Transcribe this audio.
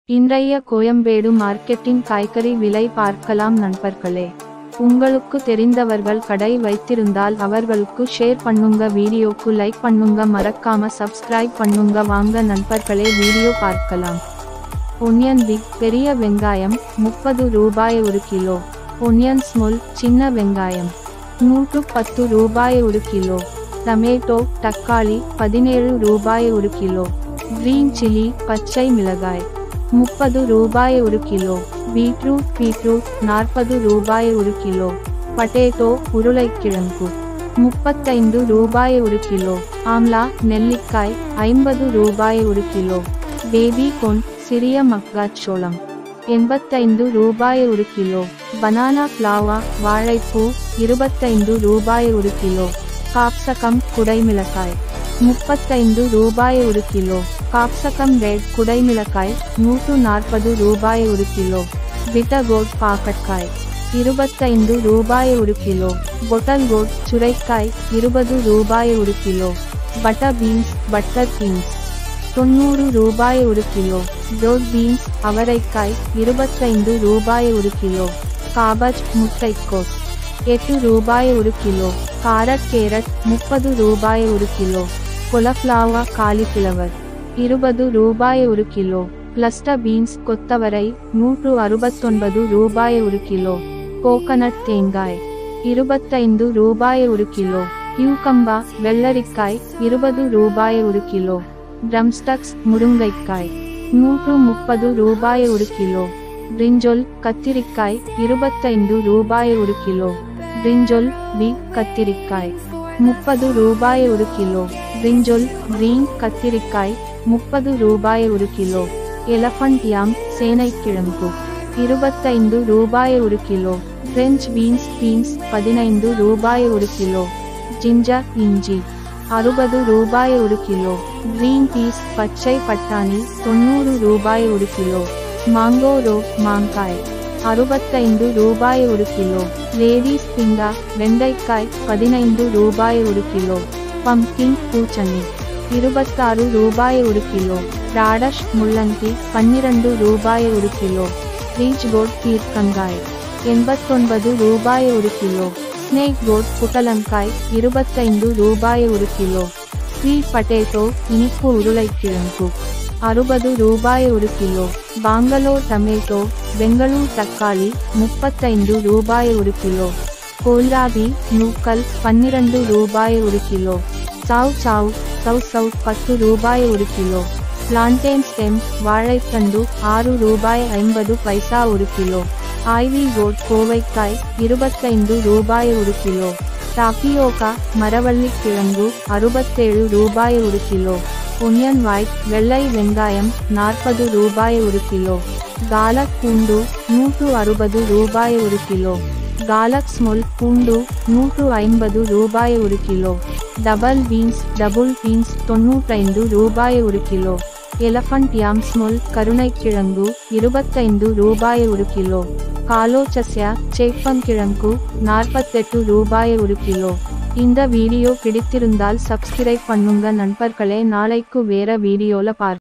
இன்றைய கோயம்பேடு மார்க்கெட்டின் காய்கறி விலை பார்க்கலாம் நண்பர்களே உங்களுக்கு தெரிந்தவர்கள் கடை வைத்திருந்தால் அவர்களுக்கு ஷேர் பண்ணுங்க வீடியோக்கு லைக் பண்ணுங்க மறக்காம சப்ஸ்கிரைப் பண்ணுங்க வாங்க நண்பர்களே வீடியோ பார்க்கலாம் ஒனியன் பிக் பெரிய வெங்காயம் முப்பது ரூபாய் ஒரு கிலோ ஒனியன் ஸ்மால் சின்ன வெங்காயம் நூற்று பத்து ரூபாய் ஒரு கிலோ டமேட்டோ தக்காளி பதினேழு ரூபாய் ஒரு கிலோ கிரீன் சில்லி பச்சை மிளகாய் முப்பது ரூபாய் ஒரு கிலோ பீட்ரூட் பீட்ரூட் நாற்பது ரூபாய் ஒரு கிலோ பட்டேட்டோ உருளைக்கிழங்கு முப்பத்தைந்து ரூபாய் ஒரு கிலோ ஆம்லா நெல்லிக்காய் ஐம்பது ரூபாய் ஒரு கிலோ பேபி கொன் சிறிய மக்காச்சோளம் எண்பத்தைந்து ரூபாய் ஒரு கிலோ பனானா ஃப்ளாவா வாழைப்பூ இருபத்தைந்து ரூபாய் ஒரு கிலோ காப்சகம் குடைமிளகாய் முப்பத்தைந்து ரூபாய் ஒரு கிலோ காப்சகம் ரெட் குடைமிளகாய் நூற்று நாற்பது ரூபாய் ஒரு கிலோ பிட்டகோட் பாக்கட்காய் இருபத்தைந்து ரூபாய் ஒரு கிலோ பொட்டல் கோட் சுரைக்காய் இருபது ரூபாய் ஒரு kilo butter beans butter beans தொண்ணூறு ரூபாய் ஒரு கிலோ ப்ரோட் பீன்ஸ் அவரைக்காய் இருபத்தைந்து ரூபாய் ஒரு கிலோ காபஜ் முட்டைக்கோஸ் எட்டு ரூபாய் ஒரு கிலோ காரட் கேரட் முப்பது ரூபாய் ஒரு கிலோ கொலஃப்ளாவா காலிஃப்ளவர் இருபது ரூபாய் ஒரு கிலோ கிளஸ்டர் பீன்ஸ் கொத்தவரை நூற்று அறுபத்தொன்பது ரூபாய் ஒரு கிலோ கோகனட் தேங்காய் இருபத்தைந்து ரூபாய் ஒரு கிலோ யூகம்பா வெள்ளரிக்காய் இருபது ரூபாய் ஒரு கிலோ ட்ரம்ஸ்டக்ஸ் முருங்கைக்காய் நூற்று முப்பது ரூபாய் ஒரு கிலோ பிரிஞ்சொல் கத்திரிக்காய் இருபத்தைந்து ரூபாய் ஒரு கிலோ பிரிஞ்சொல் பி கத்திரிக்காய் முப்பது ரூபாய் ஒரு கிலோ பிரிஞ்சொல் கிரீன் கத்திரிக்காய் முப்பது ரூபாய் ஒரு கிலோ எலஃபண்ட் யாம் சேனைக்கிழங்கு இருபத்தைந்து ரூபாய் ஒரு கிலோ பிரெஞ்ச் பீன்ஸ் பீன்ஸ் பதினைந்து ரூபாய் ஒரு கிலோ ஜிஞ்சர் இஞ்சி அறுபது ரூபாய் ஒரு கிலோ கிரீன் பீஸ் பச்சை பட்டாணி தொண்ணூறு ரூபாய் ஒரு கிலோ மாங்கோ ரோ மாங்காய் அறுபத்தைந்து ரூபாய் ஒரு கிலோ லேடிஸ் பிங்கா வெண்டைக்காய் பதினைந்து ரூபாய் ஒரு கிலோ பம்கின் பூச்சணி இருபத்தாறு ரூபாய் ஒரு கிலோ ராடஷ் முள்ளங்கி பன்னிரண்டு ரூபாய் ஒரு கிலோ ரீச் கோட் பீர்க்கங்காய் எண்பத்தொன்பது ரூபாய் ஒரு கிலோ ஸ்னேக் கோட் புகலங்காய் இருபத்தைந்து ரூபாய் ஒரு கிலோ ஸ்வீட் பட்டேட்டோ இனிப்பு உருளைக்கிழங்கு அறுபது ரூபாய் ஒரு கிலோ பாங்களூர் டமேட்டோ பெங்களூர் தக்காளி முப்பத்தைந்து ரூபாய் ஒரு கிலோ கோல்ராபி நூக்கல் பன்னிரண்டு ரூபாய் ஒரு kilo chow chow chow chow பத்து ரூபாய் ஒரு கிலோ பிளான்டேன் ஸ்டெம் வாழைத்தண்டு ஆறு ரூபாய் ஐம்பது பைசா ஒரு கிலோ ஐவி ரோட் கோவைக்காய் இருபத்தைந்து ரூபாய் ஒரு கிலோ டாபியோகா மரவள்ளி கிழங்கு அறுபத்தேழு ரூபாய் ஒரு கிலோ ஒனியன் ஒயிட் வெள்ளை வெங்காயம் நாற்பது ரூபாய் ஒரு கிலோ காலக் பூண்டு நூற்று அறுபது ரூபாய் ஒரு கிலோ காலக் ஸ்மொல் பூண்டு நூற்று ஐம்பது ரூபாய் ஒரு kilo double beans double beans தொண்ணூற்றைந்து ரூபாய் ஒரு கிலோ எலஃபண்ட் யாம் ஸ்மொல் கருணைக்கிழங்கு இருபத்தைந்து ரூபாய் ஒரு கிலோ காலோச்சஸ்யா சேப்பங்கிழங்கு நாற்பத்தெட்டு ரூபாய் ஒரு கிலோ இந்த வீடியோ பிடித்திருந்தால் சப்ஸ்கிரைப் பண்ணுங்க நண்பர்களே நாளைக்கு வேற வீடியோல பார்க்க